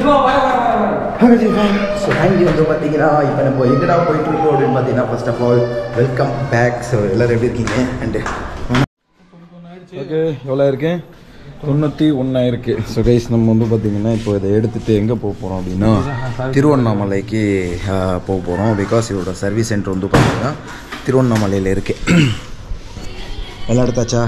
So finally வந்து பார்த்தீங்கன்னா இப்போ நம்ம எங்கடா போயிட்டு இருக்கோம் அப்படின்னு பார்த்தீங்கன்னா first of all welcome back so எல்லோரும் எப்படி இருக்கீங்க அண்டு ஓகே எவ்வளோ இருக்கு தொண்ணூற்றி ஒன்றா இருக்கு ஸோ கைஸ் நம்ம வந்து பார்த்தீங்கன்னா இப்போ இதை எடுத்துகிட்டு எங்கே போக போகிறோம் அப்படின்னா திருவண்ணாமலைக்கு ஆஹ், போக போகிறோம் பிகாஸ் இதோட சர்வீஸ் சென்டர் வந்து பார்த்தீங்கன்னா திருவண்ணாமலையில் இருக்கு எல்லாம் எடுத்தாச்சா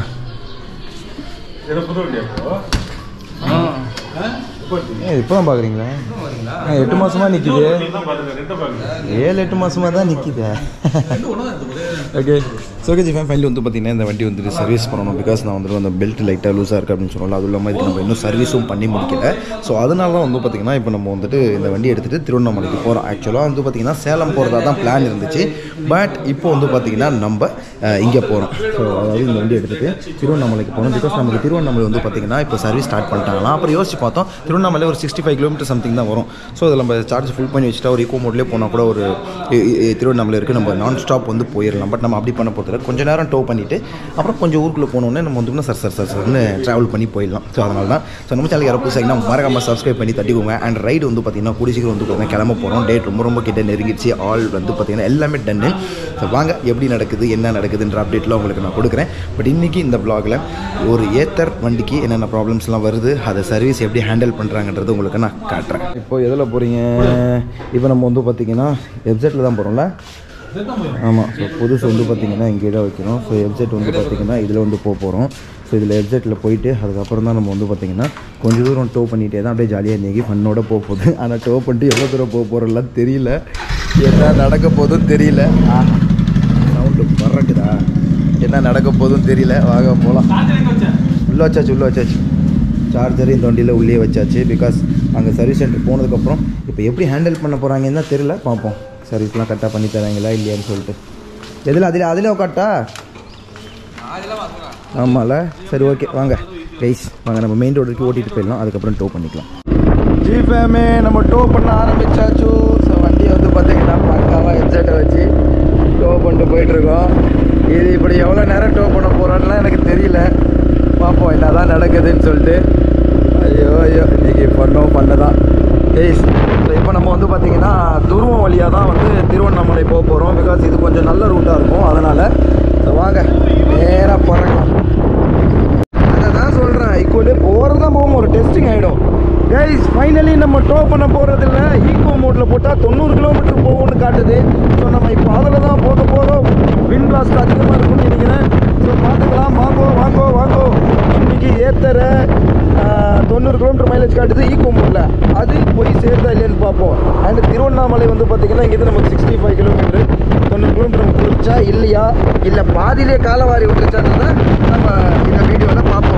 ஏ இப்போ தான் பார்க்குறீங்களா எட்டு மாதமாக நிற்கிது ஏழு எட்டு மாதமாக தான் நிற்கிது okay so okay G fam finally வந்து பார்த்தீங்கன்னா இந்த வண்டி வந்துட்டு சர்வீஸ் பண்ணணும் பிகாஸ் நான் வந்துட்டு அந்த பெல்ட் லைட்டாக லூஸாக இருக்குது அப்படின்னு சொல்லலாம் அதுவும் இல்லாமல் இதுக்கு நம்ம இன்னும் சர்வீஸும் பண்ணி முடிக்கல ஸோ அதனால தான் வந்து பார்த்தீங்கன்னா இப்போ நம்ம வந்துட்டு இந்த வண்டி எடுத்துகிட்டு திருவண்ணாமலைக்கு போகிறோம் ஆக்சுவலாக வந்து பார்த்தீங்கன்னா சேலம் போகிறதா தான் பிளான் இருந்துச்சு பட் இப்போ வந்து பார்த்தீங்கன்னா நம்ம இங்கே போகிறோம் ஸோ அதாவது இந்த வண்டி எடுத்துகிட்டு திருவண்ணாமலைக்கு போகணும் பிகாஸ் நமக்கு திருவண்ணாமலை வந்து பார்த்தீங்கன்னா இப்போ சர்வீஸ் ஸ்டார்ட் பண்ணிட்டாங்களாம் அப்புறம் யோசிச்சு பார்த்தோம் திருவண்ணாமலை ஒரு சிக்ஸ்டி ஃபைவ் கிலோமீட்டர் சம்திங் தான் வரும் ஸோ அதில் நம்ம சார்ஜ் ஃபுல் பண்ணி வச்சுட்டா ஒரு ஈகோ மோட்லேயே போனால் கூட ஒரு இ- இ- திருவண்ணாமலை இருக்குது நம்ம நான் ஸ்டாப் வந்து போயிடலாம் பட் நம்ம அப்படி பண்ண போகிறதில்ல கொஞ்ச நேரம் டோ பண்ணிவிட்டு அப்புறம் கொஞ்சம் ஊருக்குள்ளே போனோடனே நம்ம வந்து இன்னும் சர் சர் சர் சர்னு ட்ராவல் பண்ணி போயிடலாம் ஸோ அதனால தான் ஸோ நம்ம சேனல் யாரோ புதுசாக மறக்காம சப்ஸ்கிரைப் பண்ணி தட்டிக்கோங்க அண்ட் ரைடு வந்து பார்த்தீங்கன்னா கூடி சீக்கிரம் வந்து பார்த்தீங்கன்னா கிளம்ப போகிறோம் டேட் ரொம்ப ரொம்ப கிட்ட நெருங்கிடுச்சு ஆல் வந்து பார்த்தீங்கன்னா எல்லாமே டன்னு ஸோ வாங்க எப்படி நடக்குது என்ன நடக்குதுன்ற அப்டேட்லாம் உங்களுக்கு நான் கொடுக்குறேன் பட் இன்றைக்கி இந்த ப்ளாகில் ஒரு ஏத்தர் வண்டிக்கு என்னென்ன ப்ராப்ளம்ஸ்லாம் வருது அதை சர்வீஸ் எப்படி ஹேண்டில் பண்ணுறாங்கன்றது உங்களுக்கு நான் காட்டுறேன் இப்போ எதில் போகிறீங்க இப்போ நம்ம வந்து பார்த்தீங்கன்னா வெப்சைட்டில் தான் போகிறோம்ல ஆமாம் ஸோ புதுசு வந்து பார்த்தீங்கன்னா இங்கே தான் வைக்கிறோம் ஸோ வெப்சைட் வந்து பார்த்தீங்கன்னா இதில் வந்து போக போகிறோம் ஸோ இதில் வெப்சைட்டில் போயிட்டு அதுக்கப்புறம் தான் நம்ம வந்து பார்த்தீங்கன்னா கொஞ்சம் தூரம் டோ பண்ணிகிட்டே தான் அப்படியே ஜாலியாக இன்றைக்கி ஃபன்னோட போக போகுது ஆனால் டோ பண்ணிட்டு எவ்வளோ தூரம் போக போகிறோம்லாம் தெரியல என்ன நடக்க போதும் தெரியல சவுண்டு பறக்குதா என்ன நடக்க போதும் தெரியல வாங்க போகலாம் உள்ளே வச்சாச்சு உள்ளே வச்சாச்சு சார்ஜர் இந்த வண்டியில் உள்ளே வச்சாச்சு பிகாஸ் அங்கே சர்வீஸ் சென்டர் போனதுக்கப்புறம் இப்போ எப்படி ஹேண்டில் பண்ண போகிறாங்கன்னு தான் தெரியல பார்ப்போம் சர்வீஸ்லாம் கரெக்டாக பண்ணி தராங்களா இல்லையான்னு சொல்லிட்டு எதில் அதில் அதில் உட்காட்டா ஆமாம்ல சரி ஓகே வாங்க கைஸ் வாங்க நம்ம மெயின் ரோடுக்கு ஓட்டிட்டு போயிடலாம் அதுக்கப்புறம் டோ பண்ணிக்கலாம் ஜிஃபேமே நம்ம டோ பண்ண ஆரம்பிச்சாச்சு ஸோ வண்டியை வந்து பார்த்தீங்கன்னா பக்காவாக ஹெட்செட்டை வச்சு டோ பண்ணிட்டு போயிட்டுருக்கோம் இது இப்படி எவ்வளோ நேரம் டோ பண்ண போகிறோன்னா எனக்கு தெரியல பார்ப்போம் என்ன தான் நடக்குதுன்னு சொல்லிட்டு ஐயோ ஐயோ இன்னைக்கு பண்ணோம் பண்ணதான் ஏய் இப்போ நம்ம வந்து பார்த்தீங்கன்னா துருவம் வழியாக தான் வந்து திருவண்ணாமலை போக போகிறோம் பிகாஸ் இது கொஞ்சம் நல்ல ரூட்டாக இருக்கும் அதனால் ஸோ வாங்க நேராக போகிறோம் அதை தான் சொல்கிறேன் ஈக்குவலே போகிறது தான் போகும் ஒரு டெஸ்டிங் ஆகிடும் கைஸ் ஃபைனலி நம்ம டோ பண்ண போகிறதில்ல ஈக்கோ மோட்டில் போட்டால் தொண்ணூறு கிலோமீட்டர் போகும்னு காட்டுது ஸோ நம்ம இப்போ அதில் தான் போக போகிறோம் வின் பிளாஸ்ட் அதிகமாக இருக்கும்னு நினைக்கிறேன் ஸோ பார்த்துக்கலாம் வாங்கோ வாங்கோ வாங்கோ இன்னைக்கு ஏத்தர தொண்ணூறு கிலோமீட்டர் மைலேஜ் காட்டுது ஈக்கோ மோட்டில் அது போய் சேருதா இல்லையான்னு பார்ப்போம் அண்ட் திருவண்ணாமலை வந்து பார்த்திங்கன்னா இங்கேருந்து நமக்கு சிக்ஸ்டி ஃபைவ் கிலோமீட்டர் தொண்ணூறு கிலோமீட்டர் நமக்கு கொடுச்சா இல்லையா இல்லை பாதியிலே காலவாரி விட்டுருச்சான்றதை நம்ம இந்த வீடியோவில் பார்ப்போம்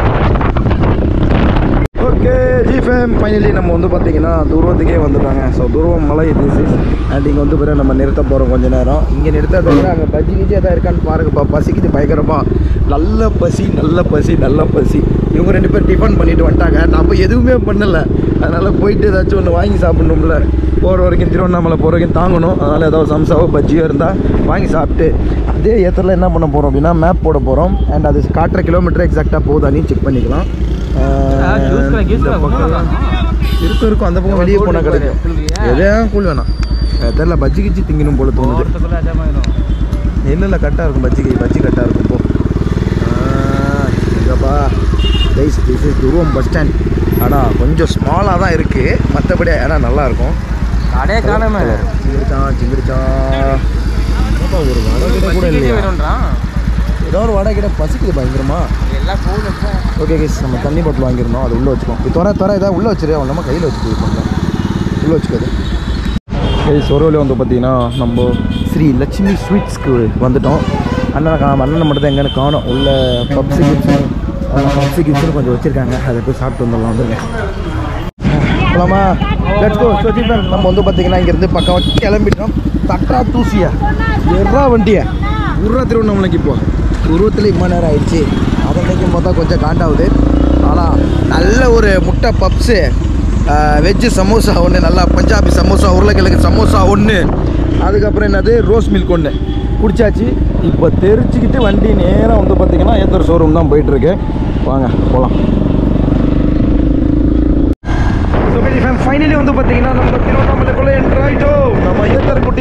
ஓகே ஜிஃபேம் ஃபைனலி நம்ம வந்து பார்த்தீங்கன்னா துருவத்துக்கே வந்துட்டாங்க ஸோ துருவம் மலை திஸ் இஸ் அண்ட் இங்கே வந்து பிறகு நம்ம நிறுத்த போகிறோம் கொஞ்ச நேரம் இங்கே நிறுத்த தவிர அங்கே பஜ்ஜி கிஜி எதாவது இருக்கான்னு பாருங்கப்பா பசிக்குது பயங்கரமா நல்ல பசி நல்ல பசி நல்ல பசி இவங்க ரெண்டு பேர் டிஃபன் பண்ணிட்டு வந்துட்டாங்க நம்ம எதுவுமே பண்ணலை அதனால் போயிட்டு ஏதாச்சும் ஒன்று வாங்கி சாப்பிடணும்ல போகிற வரைக்கும் திருவண்ணாமலை போகிற வரைக்கும் தாங்கணும் அதனால் ஏதாவது சம்சாவோ பஜ்ஜியோ இருந்தால் வாங்கி சாப்பிட்டு அதே ஏத்தரில் என்ன பண்ண போகிறோம் அப்படின்னா மேப் போட போகிறோம் அண்ட் அது காட்டுற கிலோமீட்டர் எக்ஸாக்டாக போதானு செக் பண்ணிக்கலாம் இந்த பக்கம்லாம் இருக்கும் இருக்கும் அந்த பக்கம் வெளியே போனால் கிடைக்கும் எதே கூழ் வேணாம் அஹ் தெரியல பஜ்ஜி கிச்சி திங்கணும் போல தோணுது இல்லை இல்லை கரெக்டாக இருக்கும் பஜ்ஜி பஜ்ஜி கரெக்டாக இருக்கும் போ எங்கப்பா guys this is Thuruvam bus stand ஆனால் கொஞ்சம் ஸ்மாலாக தான் இருக்குது மற்றபடி இடம் நல்லா இருக்கும் கடையே காணாம சிங்கிரிச்சான் சிங்கிரிச்சான் என்னப்பா ஒரு வடை கிட்ட கூட இல்லையா ஏதோ ஒரு வடை கிட்ட பசிக்குது பயங்கரமா எல்லாம் ஃபோன் வச்சேன் ஓகே கேஸ் நம்ம தண்ணி பாட்டில் வாங்கியிருந்தோம் அது உள்ளே வச்சுக்கோம் இது துறை துறை ஏதாவது உள்ளே வச்சிரு அவன் நம்ம கையில் வச்சுட்டு கொஞ்சம் உள்ளே வச்சுக்காது கேஸ் ஒரு வழி வந்து பார்த்தீங்கன்னா நம்ம ஸ்ரீ லட்சுமி ஸ்வீட்ஸ்க்கு வந்துட்டோம் அண்ணனை கா அண்ணனை மட்டும் தான் எங்கன்னு காணும் உள்ள பப்ஸு கிப்ஸு பப்ஸு கிப்ஸ்னு கொஞ்சம் வச்சுருக்காங்க அதை போய் சாப்பிட்டு வந்துடலாம் வந்துருங்க போலாமா லெட்ஸ் கோ ஸோ நம்ம வந்து பார்த்தீங்கன்னா இங்கேருந்து பக்கம் கிளம்பிட்டோம் தட்டா தூசியா எறா வண்டியா உருவா திருவண்ணாமலைக்கு இப்போ உருவத்தில் இம்மா நேரம் ஆயிடுச்சு அதை நினைக்கும் போது தான் கொஞ்சம் காண்டாகுது ஆனால் நல்ல ஒரு முட்டை பப்ஸு வெஜ்ஜு சமோசா ஒன்று நல்லா பஞ்சாபி சமோசா உருளைக்கிழங்கு சமோசா ஒன்று அதுக்கப்புறம் என்னது ரோஸ் மில்க் ஒன்று குடிச்சாச்சு இப்போ தெரிச்சுக்கிட்டு வண்டி நேராக வந்து பார்த்தீங்கன்னா ஏத்தர் ஷோரூம் தான் போயிட்டுருக்கு வாங்க போகலாம்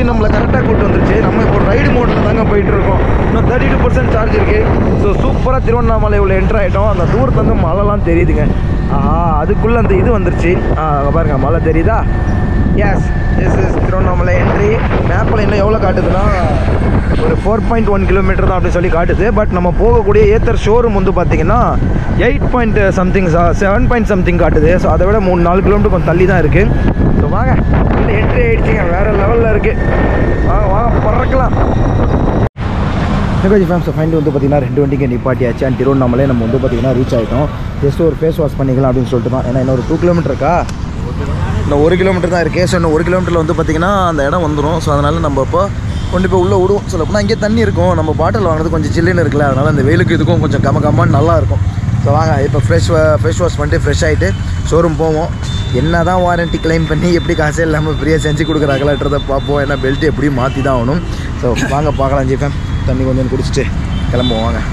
நம்மளை கரெக்டாக கூட்டு வந்துருச்சு நம்ம இப்போ ரைடு மோட்டில் தாங்க போயிட்டு இருக்கோம் இன்னும் தேர்ட்டி டூ பர்சன்ட் சார்ஜ் இருக்குது ஸோ சூப்பராக திருவண்ணாமலை உள்ள என்ட்ரு ஆகிட்டோம் அந்த தூரத்துலேருந்து மழைலாம் தெரியுதுங்க ஆஹா அதுக்குள்ளே அந்த இது வந்துருச்சு ஆ அங்க பாருங்க மழை தெரியுதா yes yes yes Tiruvannamalai entry மேப்பில் இன்னும் எவ்வளோ காட்டுதுன்னா ஒரு ஃபோர் பாயிண்ட் ஒன் கிலோமீட்டர் தான் அப்படின்னு சொல்லி காட்டுது பட் நம்ம போகக்கூடிய ஏத்தர் ஷோரூம் வந்து பார்த்தீங்கன்னா eight point something seven point something காட்டுது ஸோ அதை விட மூணு நாலு கிலோமீட்டர் கொஞ்சம் தள்ளி தான் இருக்குது ஸோ வாங்க என்ட்ரி ஆகிடுச்சிங்க வேறு லெவலில் இருக்குது வாங்க வாங்க பறக்கலாம் நெகோஜி ஃபேம்ஸ் ஃபைண்ட் வந்து பார்த்தீங்கன்னா ரெண்டு வண்டிக்கு நிப்பாட்டியாச்சு அண்ட் திருவண்ணாமலை நம்ம வந்து பார்த்தீங்கன்னா ரீச் ஆகிட்டோம் ஜஸ்ட் ஒரு ஃபேஸ் வாஷ் பண்ணிக்கலாம் அப்படின்னு சொல்லிட்டு தான் ஏன்னா இன்னும் ஒரு டூ கிலோமீட்டர் இருக்கா இன்னும் ஒரு கிலோமீட்டர் தான் இருக்குது ஸோ இன்னும் ஒரு கிலோமீட்டரில் வந்து பார்த்தீங்கன்னா அந்த இடம் வந்துடும் ஸோ அதனால் நம்ம இப்போ கொண்டு போய் உள்ளே விடுவோம் சொல்ல போனால் இங்கே தண்ணி இருக்கும் நம்ம பாட்டில் வாங்குறது கொஞ்சம் சில்லுன்னு இருக்குல்ல அதனால் அந்த வெயிலுக்கு இதுக்கும் கொஞ்சம் கம கம்மான்னு நல்லா இருக்கும் ஸோ வாங்க இப்போ ஃப்ரெஷ் ஃபேஸ் வாஷ் பண்ணிட்டு ஃப்ரெஷ் ஆகிட்டு ஷோரூம் போவோம் என்ன தான் வாரண்ட்டி கிளைம் பண்ணி எப்படி காசே இல்லாமல் ஃப்ரீயாக செஞ்சு கொடுக்குறாங்களான்றதை பார்ப்போம் ஏன்னா பெல்ட் எப்படியும் மாற்றி தான் ஆகணும் ஸோ வாங்க பார்க்கலாம் ஜிஃபேம் தண்ணி கொஞ்சம் குடிச்சிட்டு கிளம்புவோம் வாங்க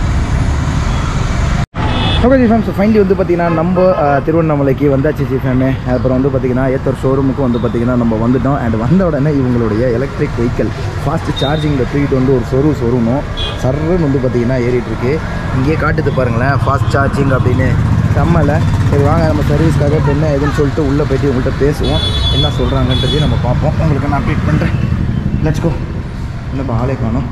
ஓகே ஜிஃபேம் ஸோ ஃபைனலி வந்து பார்த்தீங்கன்னா நம்ம அஹ், திருவண்ணாமலைக்கு வந்தாச்சு ஜிஃபேமே அப்புறம் வந்து பார்த்தீங்கன்னா ஏத்தர் ஷோரூமுக்கு வந்து பார்த்தீங்கன்னா நம்ம வந்துட்டோம் அண்ட் வந்த உடனே இவங்களுடைய எலக்ட்ரிக் வெஹிக்கல் ஃபாஸ்ட் சார்ஜிங்கில் தூக்கிட்டு வந்து ஒரு சொரு சொருணும் சர்ன்னு வந்து பார்த்தீங்கன்னா ஏறிட்டு இருக்கு இங்கேயே காட்டுது பாருங்களேன் ஃபாஸ்ட் சார்ஜிங் அப்படின்னு செம்மல சரி வாங்க நம்ம சர்வீஸ்க்காக இப்போ என்ன ஏதுன்னு சொல்லிட்டு உள்ளே போயிட்டு உங்கள்கிட்ட பேசுவோம் என்ன சொல்கிறாங்கன்றதையும் நம்ம பார்ப்போம் உங்களுக்கு நான் அப்டேட் பண்ணுறேன் லட்ச்கோ இன்னும் ஆளே காணும்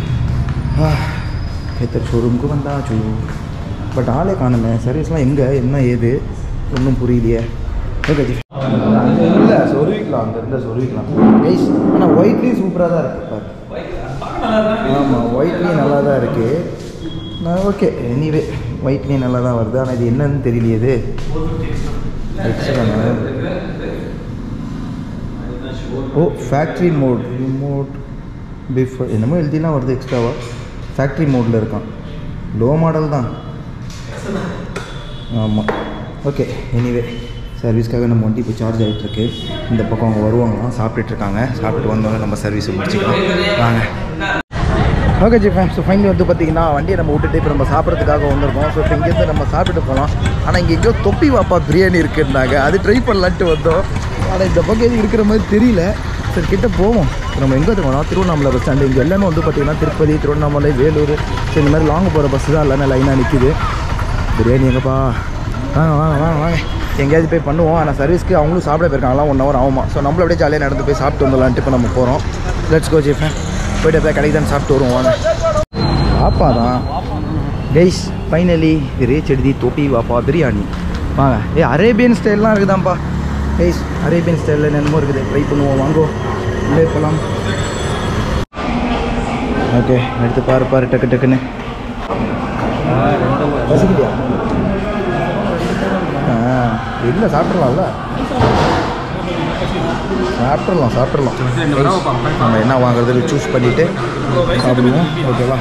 ஏத்தர் ஷோரூமுக்கு வந்தாச்சு பட் ஆளே காணுமே சர்வீஸ்லாம் எங்கே என்ன ஏது ஒன்றும் புரியலையே ஓகே ஜி இல்லை சொருவிக்கலாம் அங்கே இருந்தால் சொருவிக்கலாம் கைஸ் ஆனால் ஒயிட்லேயும் சூப்பராக தான் இருக்குது பாரு ஆமாம் ஒயிட்லேயும் நல்லா தான் இருக்குது நான் ஓகே எனிவே ஒயிட்லேயும் நல்லா தான் வருது ஆனால் இது என்னன்னு தெரியலையே இது எக்ஸ்ட்ரா ஓ ஃபேக்ட்ரி மோட் ரிமோட் பிஃபோர் என்னமோ எழுதிலாம் வருது எக்ஸ்ட்ராவா ஃபேக்ட்ரி மோடில் இருக்கான் லோ மாடல் தான் ஆமாம் ஓகே எனிவே சர்வீஸ்க்காக நம்ம வண்டி இப்போ சார்ஜ் ஆகிட்டுருக்கு இந்த பக்கம் அவங்க வருவாங்களாம் சாப்பிட்டுட்டு இருக்காங்க சாப்பிட்டு வந்தோடனே நம்ம சர்வீஸ் முடிச்சுக்கலாம் வாங்க okay G fam so finally வந்து பார்த்தீங்கன்னா வண்டியை நம்ம விட்டுட்டு இப்போ நம்ம சாப்பிட்றதுக்காக வந்திருக்கோம் ஸோ இப்போ இங்கேருந்து நம்ம சாப்பிட்டுட்டு போகலாம் ஆனால் இங்கே எங்கேயோ தொப்பி வாப்பா பிரியாணி இருக்குன்னாங்க அது ட்ரை பண்ணலான்ட்டு வந்தோம் ஆனால் இந்த பக்கம் எதுவும் இருக்கிற மாதிரி தெரியல சரி கிட்ட போவோம் நம்ம எங்கே இருக்கோம் திருவண்ணாமலை பஸ் ஸ்டாண்டு இங்கே எல்லாமே வந்து பார்த்தீங்கன்னா திருப்பதி திருவண்ணாமலை வேலூர் ஸோ இந்த மாதிரி லாங் போகிற பஸ் தான் எல்லாமே லைனாக நிற்கிது பிரியாணி எங்கப்பா வாங்க வாங்க வாங்க வாங்க எங்கேயாவது போய் பண்ணுவோம் ஆனால் சர்வீஸ்க்கு அவங்களும் சாப்பிட போயிருக்காங்களாம் ஒன் ஹவர் ஆகுமா ஸோ நம்மள அப்படியே ஜாலியாக நடந்து போய் சாப்பிட்டு வந்துடலான்ட்டு இப்போ நம்ம போகிறோம் லெட்ஸ் கோ ஜிஃபேன் போயிட்டு போய் கடைக்கு தான் சாப்பிட்டு வருவோம் வாங்க வாப்பா தான் கைஸ் ஃபைனலி ரீச் எடுதி தொப்பி வாப்பா பிரியாணி வாங்க ஏ அரேபியன் ஸ்டைல்லாம் இருக்குதான்ப்பா கைஸ் அரேபியன் ஸ்டைலில் என்னமோ இருக்குது ட்ரை பண்ணுவோம் வாங்கோ உள்ளே போகலாம் ஓகே எடுத்து பாரு பாரு டக்கு டக்குன்னு பசிக்கலையா ஆ இல்லை சாப்பிட்றலாம்ல சாப்பிட்றலாம் சாப்பிட்றலாம் நம்ம என்ன வாங்குறதுன்னு சூஸ் பண்ணிவிட்டு சாப்பிடுவோம் ஓகேவா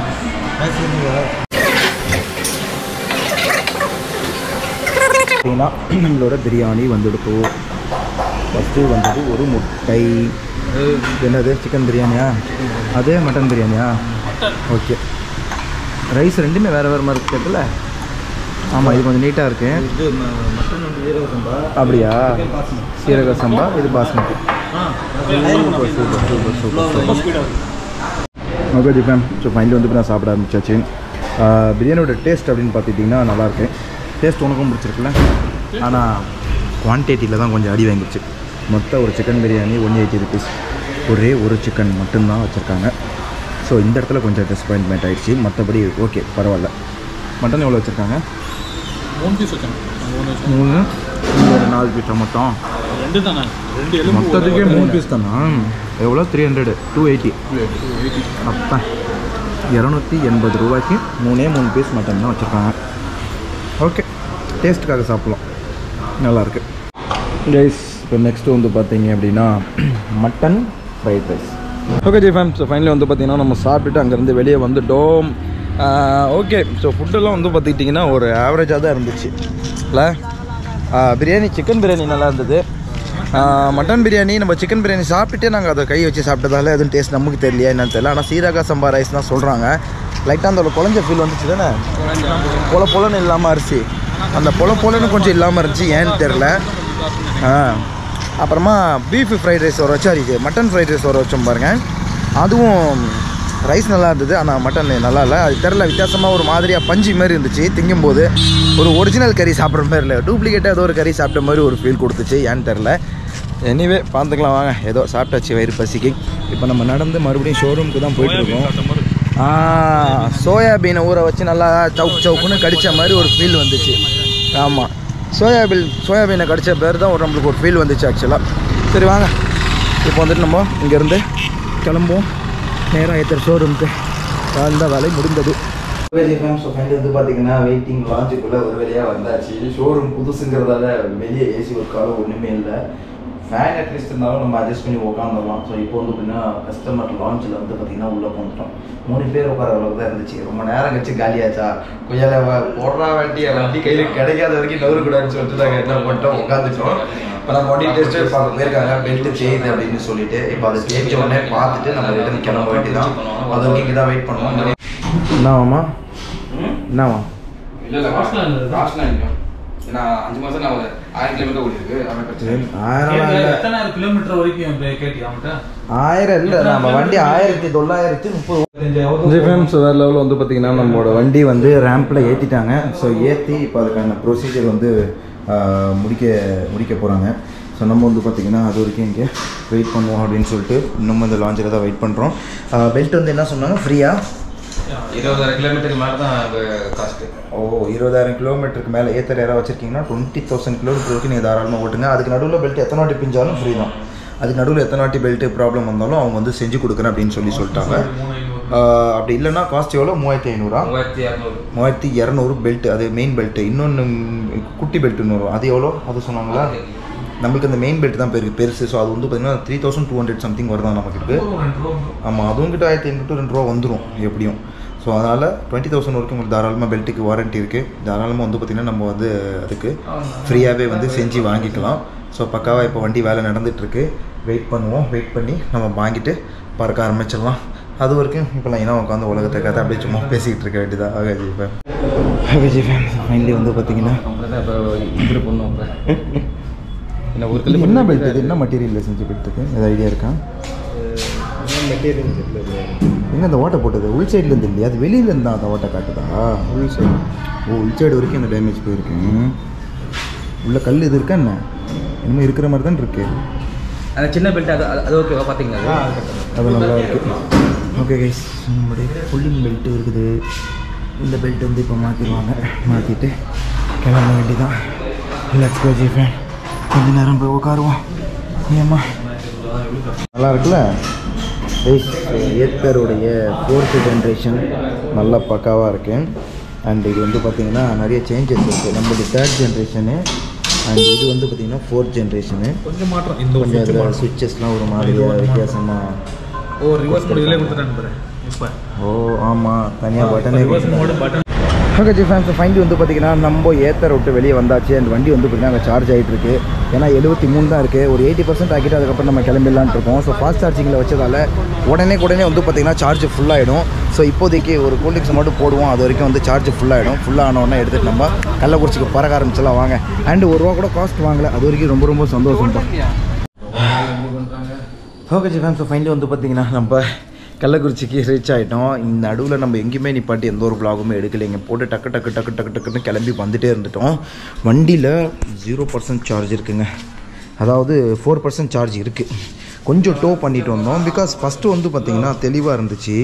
பார்த்தீங்கன்னா நம்மளோட பிரியாணி வந்துடுத்து ஃபஸ்ட்டு வந்தது ஒரு முட்டை இது என்னது சிக்கன் பிரியாணியா அது மட்டன் பிரியாணியா ஓகே ரைஸ் ரெண்டுமே வேறு வேறு மாதிரி இருக்குல்ல ஆமாம் இது கொஞ்சம் நீட்டாக இருக்கு அப்படியா சீரக சம்பா இது basmati super super super super super okay G fam so finally வந்து இப்போ நான் சாப்பிட ஆரம்பிச்சாச்சு ஆஹ் பிரியாணியோட டேஸ்ட் அப்படின்னு பார்த்துட்டிங்கன்னா நல்லாயிருக்கு டேஸ்ட் உனக்கும் பிடிச்சிருக்குல்ல ஆனால் குவான்டிட்டியில் தான் கொஞ்சம் அடி வாங்கிடுச்சு மொத்தம் ஒரு chicken biryani one eighty rupees ஒரே ஒரு சிக்கன் மட்டும்தான் வச்சுருக்காங்க ஸோ இந்த இடத்துல கொஞ்சம் டிசப்பாயின்மெண்ட் ஆயிடுச்சு மற்றபடி ஓகே பரவாயில்ல மட்டன் எவ்வளோ வச்சுருக்காங்க மூணு பீஸ் வச்சேன் மூணு வச்சேன் மூணு இங்க ஒரு நாலு பீஸா மொத்தம் ரெண்டு தானே ரெண்டு எலும்பு மொத்தத்துக்கே மூணு பீஸ் தானா எவ்வளோ த்ரீ ஹண்ட்ரடு டூ எயிட்டி அப்பா இரநூத்தி எண்பது ரூபாய்க்கு மூணே மூணு பீஸ் மட்டன் தான் வச்சுருக்காங்க ஓகே டேஸ்ட்டுக்காக சாப்பிட்லாம் நல்லாயிருக்கு கைஸ் இப்போ நெக்ஸ்ட்டு வந்து பார்த்தீங்க அப்படின்னா mutton fried rice okay G fam so finally வந்து பார்த்தீங்கன்னா நம்ம சாப்பிட்டுட்டு அங்கேருந்து வெளியே வந்துட்டோம் ஓகே ஸோ ஃபுட்டெல்லாம் வந்து பார்த்துக்கிட்டிங்கன்னா ஒரு ஆவரேஜாக தான் இருந்துச்சு இல்லை பிரியாணி சிக்கன் பிரியாணி நல்லா இருந்தது ஆஹ் மட்டன் பிரியாணி நம்ம சிக்கன் பிரியாணி சாப்பிட்டுட்டே நாங்கள் அதை கை வச்சு சாப்பிட்டதால எதுவும் டேஸ்ட் நமக்கு தெரியலையா என்னன்னு தெரியல ஆனால் சீரக சம்பா ரைஸ் தான் சொல்கிறாங்க லைட்டாக அந்த ஒரு குழஞ்ச ஃபீல் வந்துச்சு தானே பொல பொலன்னு இல்லாமல் அரிசி அந்த பொல பொலன்னு கொஞ்சம் இல்லாமல் இருந்துச்சு ஏன்னு தெரில ஆ அப்புறமா பீஃப் ஃப்ரைட் ரைஸ் ஒரு வச்சு அது மட்டன் ஃப்ரைட் ரைஸ் ஒரு வச்சோம் பாருங்க அதுவும் ரைஸ் நல்லா இருந்தது ஆனால் மட்டன் நல்லா இல்லை அது தெரில வித்தியாசமாக ஒரு மாதிரியாக பஞ்சு மாதிரி இருந்துச்சு திங்கும்போது ஒரு ஒரிஜினல் கறி சாப்பிட்ற மாதிரி இல்லை டூப்ளிகேட்டாக ஏதோ ஒரு கறி சாப்பிட்ட மாதிரி ஒரு ஃபீல் கொடுத்துச்சு ஏன்னு தெரில எனிவே பார்த்துக்கலாம் வாங்க ஏதோ சாப்பிட்டாச்சு வயிறு பசிக்கு இப்போ நம்ம நடந்து மறுபடியும் ஷோரூமுக்கு தான் போயிட்டுருக்கோம் ஆ சோயாபீனை ஊற வச்சு நல்லா சவுக் சவுக்குன்னு கடித்த மாதிரி ஒரு ஃபீல் வந்துச்சு ஆமாம் சோயாபீன் சோயாபீனை கடித்த பேர் தான் ஒரு நம்மளுக்கு ஒரு ஃபீல் வந்துச்சு ஆக்சுவலாக சரி வாங்க இப்போ வந்துட்டு நம்ம இங்கேருந்து கிளம்புவோம் நேராக ஏற்றுற ஷோரூமுக்கு அந்த வேலை முடிந்தது ஸோ ஃப்ரெண்ட் வந்து பார்த்தீங்கன்னா வெயிட்டிங் லாஞ்சுக்குள்ளே ஒரு வழியாக வந்தாச்சு ஷோரூம் புதுசுங்கிறதால வெளியே ஏசி ஒரு காலம் ஒன்றுமே இல்லை ஃபேன் அட்லீஸ்ட் இருந்தாலும் நம்ம அட்ஜஸ்ட் பண்ணி உட்காந்துடலாம் ஸோ இப்போ வந்து பார்த்தீங்கன்னா கஸ்டமர் லான்ச்சில் வந்து பார்த்தீங்கன்னா உள்ளே போந்துட்டோம் மூணு பேர் உட்கார அளவுக்கு தான் இருந்துச்சு ரொம்ப நேரம் கழிச்சு காலியாச்சா கொஞ்சம் போடுறா வண்டி வண்டி கையில் கிடைக்காத வரைக்கும் நவரக்கூடாதுன்னு சொல்லிட்டு நாங்கள் என்ன பண்ணிட்டோம் உட்காந்துட்டோம் இப்போ நம்ம வண்டி டெஸ்ட்டு பார்க்க போயிருக்காங்க பெல்ட் செய்யுது அப்படின்னு சொல்லிட்டு இப்போ அதை தேய்ச்ச உடனே பார்த்துட்டு நம்ம ரிட்டன் கிளம்ப வேண்டியதான் அது வரைக்கும் இங்கே தான் வெயிட் பண்ணுவோம் என்னவாமா என்னவா இல்ல இல்ல காசுலாம் இல்லை காசுலாம் இல்லை ஏன்னா அஞ்சு மாசம் நான் ஒரு ஆயிரம் கிலோமீட்டர் ஓடி இருக்கு அவன் பிரச்சனை ஆயிரம் இல்லை எத்தனை கிலோமீட்டர் வரைக்கும் கேட்டியா அவன்கிட்ட ஆயிரம் இல்லை நம்ம வண்டி ஆயிரத்தி தொள்ளாயிரத்தி முப்பது ஜிஃபேம்ஸ் வேறு லெவலில் வந்து பார்த்தீங்கன்னா நம்மளோட வண்டி வந்து ரேம்பில் ஏற்றிட்டாங்க ஸோ ஏற்றி இப்போ அதுக்கான ப்ரொசீஜர் வந்து ஆஹ், முடிக்க முடிக்க போகிறாங்க ஸோ நம்ம வந்து பார்த்திங்கன்னா அது வரைக்கும் இங்கே வெயிட் பண்ணுவோம் அப்படின்னு சொல்லிட்டு இன்னும் இந்த லாஞ்சில் தான் வெயிட் பண்ணுறோம் பெல்ட் வந்து என்ன சொன்னாங்க ஃப்ரீயாக இருபதாயிரம் கிலோமீட்டருக்கு மேலே தான் காஸ்ட்டு ஓ இருபதாயிரம் கிலோமீட்டருக்கு மேலே ஏத்தர் யாராவது வச்சுருக்கீங்கன்னா டுவெண்ட்டி தௌசண்ட் கிலோமீட்டர் வரைக்கும் நீங்கள் தாராளமாக ஓட்டுங்க அதுக்கு நடுவில் பெல்ட் எத்தனை வாட்டி பிஞ்சாலும் ஃப்ரீ தான் அதுக்கு நடுவில் எத்தனை வாட்டி பெல்ட் ப்ராப்ளம் வந்தாலும் அவங்க வந்து செஞ்சு கொடுக்குறேன் அப்படின்னு சொல்லி சொல்லிட்டாங்க ஆஹ், அப்படி இல்லைன்னா காஸ்ட் எவ்வளோ மூவாயிரத்தி ஐநூறுரூவா மூவாயிரத்தி இரநூறு மூவாயிரத்தி இரநூறு பெல்ட் அது மெயின் பெல்ட் இன்னொன்று குட்டி பெல்ட் இன்னொரு அது எவ்வளோ அது சொன்னாங்களா நம்மளுக்கு அந்த மெயின் பெல்ட் தான் பெரு பெருசு ஸோ அது வந்து பார்த்தீங்கன்னா three thousand two hundred something வருதான் நமக்கு ஆமாம் அதுவும் கிட்ட ஆயிரத்தி ஐநூறு to ரெண்டு ரூபா வந்துடும் எப்படியும் ஸோ அதனால் டுவெண்ட்டி தௌசண்ட் வரைக்கும் உங்களுக்கு தாராளமாக பெல்ட்டுக்கு வாரண்ட்டி இருக்குது தாராளமாக வந்து பார்த்திங்கன்னா நம்ம வந்து அதுக்கு ஃப்ரீயாகவே வந்து செஞ்சு வாங்கிக்கலாம் ஸோ பக்காவாக இப்போ வண்டி வேலை நடந்துகிட்ருக்கு வெயிட் பண்ணுவோம் வெயிட் பண்ணி நம்ம வாங்கிட்டு பறக்க ஆரம்பிச்சிடலாம் அது வரைக்கும் இப்போ லைனாக உட்காந்து உலகத்தை கதை அப்படியே சும்மா பேசிக்கிட்டு இருக்க வேண்டியதா ஆகாஜி ஃபேன் ஆகாஜி ஃபேன் ஃபைனலி வந்து பார்த்தீங்கன்னா இப்போ இது பண்ணுவோம் என்ன ஒரு இது என்ன பெல்ட் இது என்ன மெட்டீரியலில் செஞ்சு பெல்ட்டுக்கு ஏதாவது ஐடியா இருக்கா எங்கே அந்த ஓட்டை போட்டது உள் சைட்லேருந்து இல்லையா அது வெளியிலேருந்து தான் அந்த ஓட்டை காட்டுதா உள் சைடு ஓ உள் சைடு வரைக்கும் அந்த டேமேஜ் போயிருக்கு உள்ள கல் இது இருக்கா என்ன இனிமேல் இருக்கிற மாதிரி தான் இருக்கு அந்த சின்ன பெல்ட் அது அது- அது ஓகேவா பார்த்தீங்களா அது நல்லா இருக்கு ஓகே கைஸ் நம்மளுடைய புல்லிங் பெல்ட் இருக்குது இந்த பெல்ட் வந்து இப்போ மாற்றிடுவாங்க மாற்றிட்டு கிளம்ப வேண்டியதான் லெட்ஸ் கோ ஜிஃபேன் கொஞ்ச நேரம் போய் உட்காருவோம் ஏம்மா நல்லா இருக்குல்ல கைஸ் ஏத்தருடைய ஃபோர்த்து ஜென்ரேஷன் நல்லா பக்காவாக இருக்கு அண்ட் இது வந்து பார்த்திங்கன்னா நிறைய சேஞ்சஸ் இருக்குது நம்மளுடைய தேர்ட் ஜென்ரேஷனு அண்ட் இது வந்து பார்த்திங்கன்னா ஃபோர்த் ஜென்ரேஷனு கொஞ்சம் மாற்றம் இந்த ஒரு கொஞ்சம் switch அதில் மாற்றம். சுவிச்சஸ்லாம் ஒரு மாதிரியாக வித்தியாசமாக ஓ ரிவர்ஸ் மோட் இதிலே கொடுத்துட்டாங்க பாரு இப்போ ஓ ஆமாம் தனியாக பட்டனே reverse mode button okay ji fans finally வந்து பார்த்தீங்கன்னா நம்ம ஏத்தர் விட்டு வெளியே வந்தாச்சு அந்த வண்டி வந்து பார்த்தீங்கன்னா அங்கே சார்ஜ் ஆகிட்டு இருக்கு ஏன்னா எழுபத்தி மூணு தான் இருக்குது ஒரு எயிட்டி பர்சன்ட் ஆக்கிட்டு அதுக்கப்புறம் நம்ம கிளம்பிடலான்னு இருக்கோம் ஸோ ஃபாஸ்ட் சார்ஜிங்கில் வச்சதால உடனே உடனே வந்து பார்த்தீங்கன்னா சார்ஜ் ஃபுல்லாகிடும் ஸோ இப்போதைக்கு ஒரு கூல்ட்ரிங்க்ஸ் மட்டும் போடுவோம் அது வரைக்கும் வந்து சார்ஜ் ஃபுல்லாகிடும் ஃபுல்லாக உடனே எடுத்துகிட்டு நம்ம கள்ளக்குறிச்சிக்கு பறக்க ஆரம்பிச்சலாம் வாங்க அண்ட் ஒரு ரூபா கூட காஸ்ட் வாங்கல அது வரைக்கும் ரொம்ப ரொம்ப சந்தோஷம் தான் okay ji fan so finally வந்து பார்த்தீங்கன்னா நம்ம கள்ளக்குறிச்சிக்கு ரீச் ஆகிட்டோம் இந்த நடுவில் நம்ம எங்கேயுமே நிப்பாட்டி எந்த ஒரு vlogுமே எடுக்கலைங்க போட்டு டக்கு டக்கு டக்கு டக்கு டக்குன்னு கிளம்பி வந்துட்டே இருந்துட்டோம் வண்டியில் ஜீரோ பர்சன்ட் சார்ஜ் இருக்குங்க அதாவது ஃபோர் பர்சன்ட் சார்ஜ் இருக்குது கொஞ்சம் டோ பண்ணிட்டு வந்தோம் பிகாஸ் ஃபஸ்ட்டு வந்து பார்த்திங்கன்னா தெளிவாக இருந்துச்சு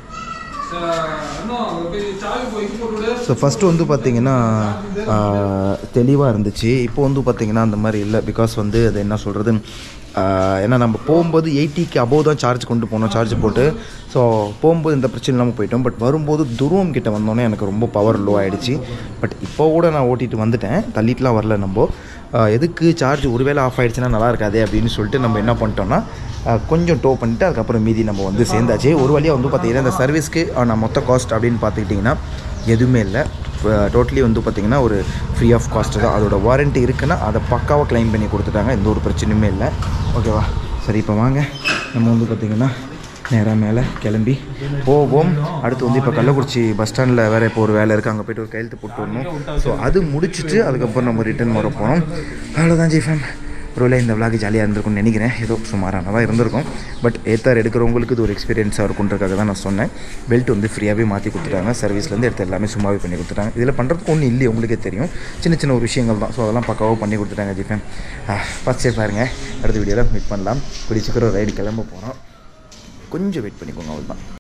ஸோ ஃபஸ்ட்டு வந்து பார்த்தீங்கன்னா தெளிவாக இருந்துச்சு இப்போ வந்து பார்த்தீங்கன்னா அந்த மாதிரி இல்லை பிகாஸ் வந்து அது என்ன சொல்கிறது ஏன்னா நம்ம போகும்போது எயிட்டிக்கு அபோவ் தான் சார்ஜ் கொண்டு போனோம் சார்ஜ் போட்டு ஸோ போகும்போது இந்த பிரச்சனை இல்லாமல் போயிட்டோம் பட் வரும்போது துருவம் கிட்ட வந்தோடனே எனக்கு ரொம்ப பவர் லோ ஆகிடுச்சு பட் இப்போ கூட நான் ஓட்டிட்டு வந்துட்டேன் தள்ளிட்டுலாம் வரல நம்ம ஆஹ் எதுக்கு சார்ஜ் ஒருவேளை ஆஃப் ஆயிடுச்சுன்னா நல்லா இருக்காதே அப்படின்னு சொல்லிட்டு நம்ம என்ன பண்ணிட்டோம்னா ஆஹ் கொஞ்சம் டோ பண்ணிட்டு அதுக்கப்புறம் மீதி நம்ம வந்து சேர்ந்தாச்சு ஒரு வழியாக வந்து பார்த்தீங்கன்னா இந்த சர்வீஸ்க்கு ஆன மொத்த காஸ்ட் அப்படின்னு பார்த்துக்கிட்டிங்கன்னா எதுவுமே இல்லை டோட்டலி வந்து பார்த்திங்கன்னா ஒரு ஃப்ரீ ஆஃப் காஸ்ட் தான் அதோட வாரண்ட்டி இருக்குன்னா அதை பக்காவாக க்ளைம் பண்ணி கொடுத்துட்டாங்க எந்த ஒரு பிரச்சனையுமே இல்லை ஓகேவா சரி இப்போ வாங்க நம்ம வந்து பார்த்திங்கன்னா நேராக மேலே கிளம்பி போவோம் அடுத்து வந்து இப்போ கள்ளக்குறிச்சி பஸ் ஸ்டாண்டில் வேறு இப்போ ஒரு வேலை இருக்குது அங்கே போய்ட்டு ஒரு கையெழுத்து போட்டு வரணும் ஸோ அது முடிச்சுட்டு அதுக்கப்புறம் நம்ம ரிட்டர்ன் வர போகிறோம் அவ்வளோதான் ஜி ஃபேம் ஒருவேளை இந்த விளாக் ஜாலியாக இருந்திருக்கும்னு நினைக்கிறேன் ஏதோ சுமாரானதாக இருந்திருக்கும் பட் ஏத்தார் எடுக்கிறவங்களுக்கு இது ஒரு எக்ஸ்பீரியன்ஸாக இருக்குன்றதுக்காக தான் நான் சொன்னேன் பெல்ட் வந்து ஃப்ரீயாகவே மாற்றி கொடுத்துட்டாங்க சர்வீஸ்லேருந்து எடுத்து எல்லாமே சும்மாவே பண்ணி கொடுத்துட்டாங்க இதில் பண்ணுறதுக்கு ஒன்றும் இல்லையே உங்களுக்கே தெரியும் சின்ன சின்ன ஒரு விஷயங்கள் தான் ஸோ அதெல்லாம் பக்காவாக பண்ணி கொடுத்துட்டாங்க ஜிஃபேன் ஃபஸ்ட் பாருங்கள் அடுத்த வீடியோவில் மீட் பண்ணலாம் கூடிய சீக்கிரம் ரைடு கிளம்ப போகிறோம் கொஞ்சம் வெயிட் பண்ணிக்கோங்க அவ்வளோதான்